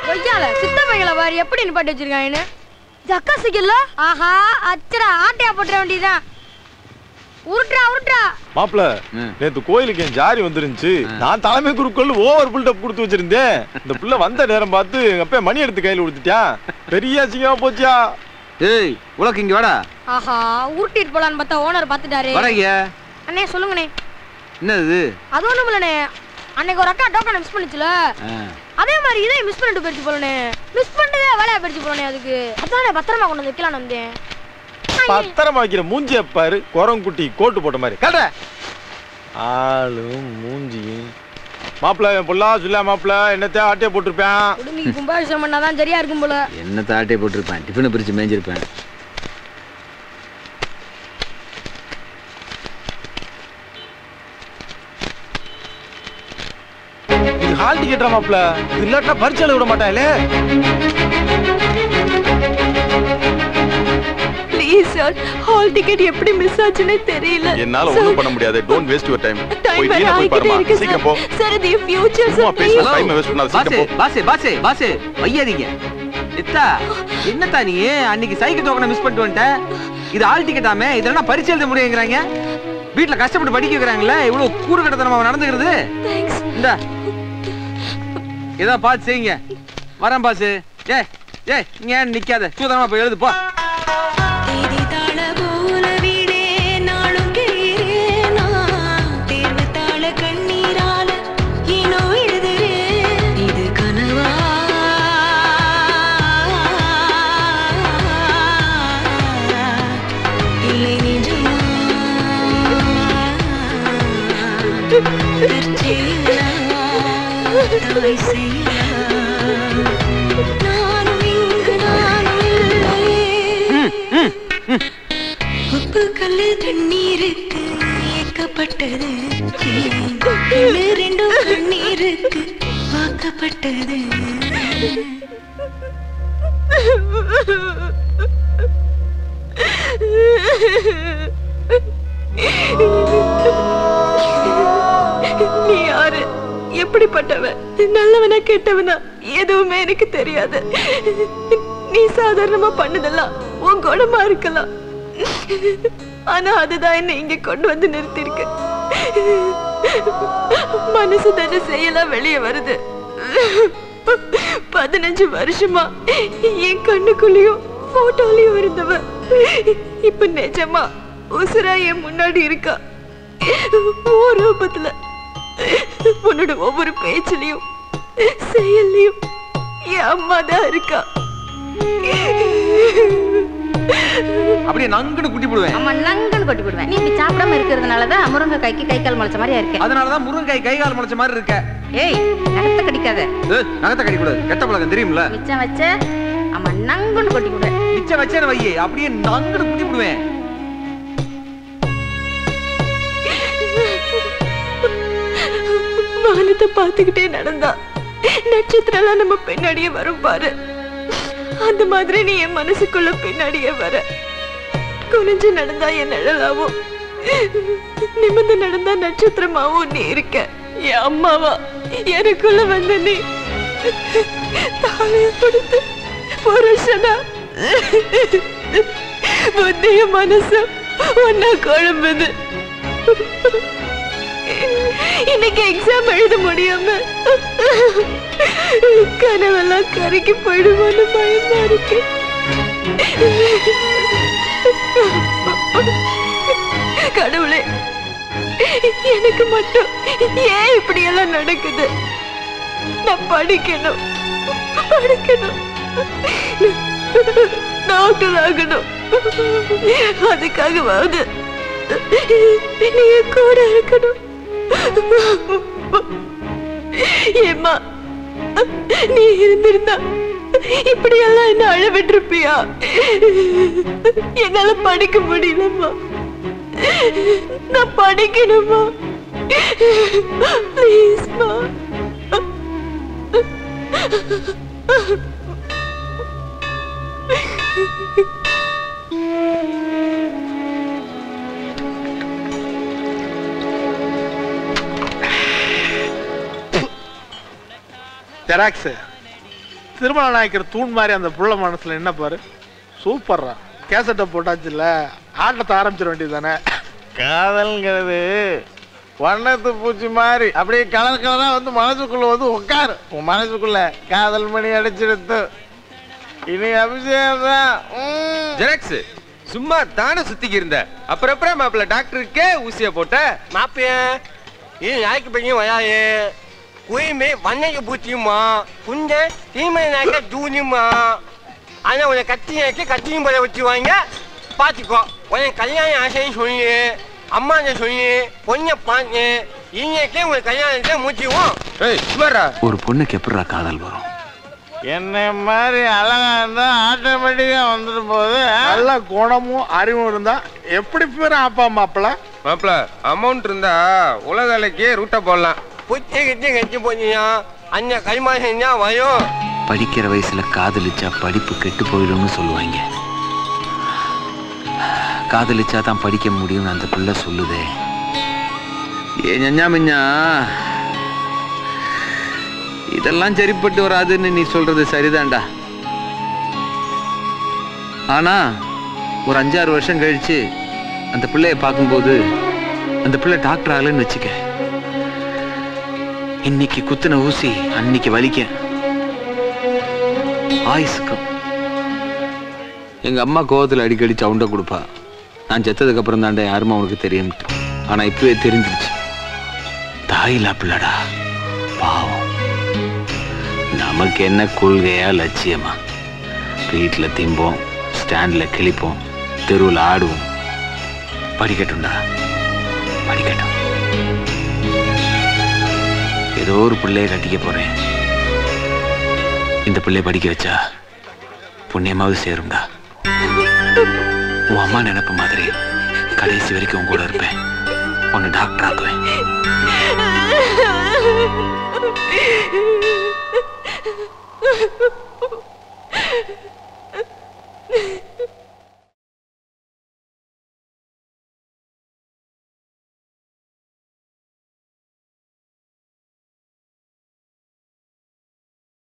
கொய்யால சித்தப்பைகளை பாரு எப்படி நிப்பாட்டி வச்சிருக்காங்கன்னு இது அக்கா சைக்கிள்ல ஆஹா அச்சடா ஆட்டையா போட்டுற வேண்டியதுதான் உருட்டுறா உருட்டுறா மாப்பிள நேத்து கோயிலுக்கு என் ஜாரி வந்துருந்துச்சு நான் தலைமை குருக்கள் ஓவர் பில்டப் கொடுத்து வச்சிருந்தேன் இந்த புள்ள வந்த நேரம் பார்த்து எங்க அப்பா மணி எடுத்து கையில கொடுத்துட்டான் பெரிய அசிங்கமா போச்சியா ஏய் உலக்கு இங்க வாடா ஆஹா உருட்டிட்டு போலான்னு பார்த்தா ஓனர் பார்த்துட்டாரு வாடா இங்க அண்ணே சொல்லுங்கண்ணே என்ன இது அது ஒண்ணும் இல்லண்ணே அன்னைக்கு ஒரு அக்கா டோக்கனை மிஸ் பண்ணுச்சுல ஆ. அதே மாதிரி இதே மிஸ் பண்ணிட்டு போயிடுச்சு போலனே மிஸ் பண்ணிட்டு வேலையா போயிடுச்சு போலனே அதுக்கு அதானே பத்திரமா கொண்டு வந்து வைக்கலாம்னு வந்தேன் பத்திரமா வைக்கிற மூஞ்சிய பாரு குரங்குட்டி கோட்டு போட்ட மாதிரி கட ஆளும் மூஞ்சியும் மாப்பிள என் புள்ளா சொல்ல மாப்பிள என்னத்தையா ஆட்டிய போட்டிருப்பேன் குடும்பிக்கு கும்பாபிஷேகம் பண்ணாதான் சரியா இருக்கும் போல என்ன தாட்டே போட்டிருப்பேன் டிஃபனை பிரிச்சு மேய்ஞ்சிருப்பேன் இது ஹால் டிக்கெட்டா மாப்பிள இது இல்லாட்டா பரிச்சை எழுத விட மாட்டாங்களே ப்ளீஸ் சார் ஹால் டிக்கெட் எப்படி மிஸ் ஆச்சுன்னே தெரியல என்னால ஒண்ணும் பண்ண முடியாது don't waste your time time போய் வேற டீன போய் ஆகிட்டே பாருமா இருக்கு சீக்கிரம் போ சார் சார் இது ஃபியூச்சர் சும்மா சார் பேச ப்ளீஸ் டைம் வேஸ்ட் பண்ணாத பாசே சீக்கிரம் போ பாசே பாசே பாசே வையாதீங்க நித்தா என்னத்தா நீ அன்னைக்கு சைக்கிள் டோக்கனை மிஸ் பண்ணிட்டு வந்துட்ட இது ஆல் டிக்கெட்டாமே இதெல்லாம் பரிச்சை எழுத முடியுங்கிறாங்க வீட்ல கஷ்டப்பட்டு படிக்க வைக்கிறாங்களே இவ்வளவு கூறு கட்டத்தனமா நடந்துக்கிறது இந்த ஏதோ பார்த்து செய்யுங்க வரேன் பாசு ஏ ஏ நீ ஏன் நிக்காத சூதனமா போய் எழுது போ தேடித்தாள போல வீடே நாளும் கிளியேனா தேர்வுத்தாள கண்ணீரால ஏனோ எழுதுறேன் இது கனவா இல்லை நிஜமா தற்செயலா, தாய் செயலா, நானும் இங்கு நானும் இல்லையே உப்பு கல்லு தண்ணீருக்கு ஏக்கப்பட்டது கல்லு ரெண்டும் கண்ணீருக்கு வாக்கப்பட்டது நீ யாரு எப்படிப்பட்டவன் நல்லவனா கெட்டவனா எதுவுமே எனக்கு தெரியாது நீ சாதாரணமா பண்ணதெல்லாம் உன் குணமா இருக்கலாம் ஆனா அதுதான் என்ன இங்க கொண்டு வந்து நிறுத்திருக்கு மனசு தானே செய்யலாம் வெளியே வருது பதினஞ்சு வருஷமா என் கண்ணுக்குள்ளயும் போட்டோலயும் இருந்தவ இப்ப நிஜமா உசுரா என் முன்னாடி இருக்கா ஓ ரூபத்துல உன்னோட ஒவ்வொரு பேச்சிலையும் செயல்லையும் என் அம்மா தான் இருக்கா அப்படியே நங்குன்னு குட்டி போடுவேன் அம்மா நங்கன்னு கொட்டி விடுவேன் நீ இப்படி சாப்பிடாம இருக்கிறதுனால தான் முருங்கை கைக்கு கை கால் முளைச்ச மாதிரியா இருக்கேன் அதனாலதான் முருங்கை கை கால் முளைச்ச மாதிரி இருக்க ஏய் நகத்தை கடிக்காத ஏய், நகத்தை கடி கூடாது கெட்ட பழக்கம் தெரியும்ல மிச்சம் வச்ச அம்மா நங்குன்னு கொட்டி விடு மிச்சம் வச்சேன்னு வையே அப்படியே நங்குன்னு குட்டி போடுவேன் வானத்தை பார்த்துக்கிட்டே நடந்தா நட்சத்திரம்லாம் நம்ம பின்னாடியே வரும் பாரு அந்த மாதிரி நீ என் மனசுக்குள்ள பின்னாடியே வர குனிஞ்சு நடந்தா என் நிழலாவும் நிமிர்ந்து நடந்தா நட்சத்திரமாவும் நீ இருக்க என் அம்மாவா எனக்குள்ள வந்த நீ தாலிய கொடுத்து புருஷனா புத்திய மனசும் ஒன்னா குழம்புது இன்னைக்கு எக்ஸாம் எழுத முடியாம கனவெல்லாம் கரைக்கு போயிடுமோன்னு பயமா இருக்கு கடவுளே எனக்கு மட்டும் ஏன் இப்படி எல்லாம் நடக்குது நான் படிக்கணும் படிக்கணும் டாக்டர் ஆகணும் அதுக்காகவாவது நீ என் கூட இருக்கணும் ஏம்மா நீ இருந்திருந்தா இப்படி எல்லாம் என்ன அழ விட்டுருப்பியா என்னால படிக்க முடியலம்மா நான் படிக்கணுமா ப்ளீஸ்மா ஜெராக்ஸ் திருமல நாயக்கர் தூண் மாதிரி அந்த புள்ள மனசுல என்ன பாரு சூப்பர்ரா கேசட்டை போட்டாச்சுல்ல ஆட்டத்தை ஆரம்பிச்சிட வேண்டியது தானே காதல்ங்கிறது வண்ணத்து பூச்சி மாதிரி அப்படியே கலர் கலரா வந்து மனசுக்குள்ள வந்து உட்காரு உன் மனசுக்குள்ள காதல் மணி அடிச்சிடுத்து இனி அபிஷேகம் தான் உம். ஜெராக்ஸ் சும்மா தானே சுத்திக்கு இருந்த அப்புறம் அப்புறம் மாப்பிள்ள டாக்டருக்கே ஊசிய போட்ட மாப்பிய இது நாய்க்கு பையன் வராது குயிமே வண்ணக்கு பூச்சியுமா குஞ்ச தீமை நாய்க்க ஜூனியுமா ஆனா உன்னை கத்தி நாய்க்க கத்தியும் போல வச்சுவாங்க பாத்துக்கோ உன்னை கல்யாணம் ஆசைன்னு சொல்லி அம்மாட்ட சொல்லி பொண்ணை பார்த்து இன்னைக்கே உன் கல்யாணத்தை மூச்சுவோம் ஏய் சுமாரா ஒரு பொண்ணுக்கு எப்படிடா காதல் வரும் என்னை மாதிரி அழகா இருந்தா ஆட்டோமேட்டிக்கா வந்துட்டு போகுது ஆ? நல்ல குணமும் அறிவும் இருந்தா எப்படி பேர் அப்பா மாப்பிள்ள மாப்பிள்ள அமௌண்ட் இருந்தா உலக அலைக்கே ரூட்டை போடலாம் புத்தி கிட்டி கட்டி போனியா அந்த கைமாசம் தான் வரும் படிக்கிற வயசுல காதலிச்சா படிப்பு கெட்டு போயிடும்னு சொல்லுவாங்க காதலிச்சா தான் படிக்க முடியும்னு அந்த பிள்ளை சொல்லுதே ஏ ஞஞ்சா மிஞ்சா இதெல்லாம் சரிப்பட்டு வராதுன்னு நீ சொல்றது சரிதான்டா ஆனா ஒரு அஞ்சாறு வருஷம் கழிச்சு அந்த பிள்ளைய பார்க்கும்போது அந்த பிள்ளை டாக்டர் ஆகலன்னு வச்சுக்க இன்னைக்கு குத்துன ஊசி அன்னைக்கு வலிக்க ஆயுசுக்கும் எங்க அம்மா கோவத்துல அடிக்கடி சவுண்ட கொடுப்பா நான் செத்ததுக்கு அப்புறம் தாண்டா யாருமே அவனுக்கு தெரியும்ட்டு ஆனா இப்பவே தெரிஞ்சிருச்சு தாயிலா பிள்ளடா பாவம் நமக்கு என்ன கொள்கையா லட்சியமா வீட்டில் திம்போம் ஸ்டாண்டில் கிழிப்போம் தெருவில் ஆடுவோம் படிக்கட்டும்டா படிக்கட்டும் ஏதோ ஒரு பிள்ளைய கட்டிக்க போறேன் இந்த பிள்ளைய படிக்க வச்சா புண்ணியமாவது சேரும்டா உன் அம்மா நினைப்பு மாதிரி கடைசி வரைக்கும் உன் கூட இருப்பேன் உன்னை டாக்டர் ஆக்குவேன்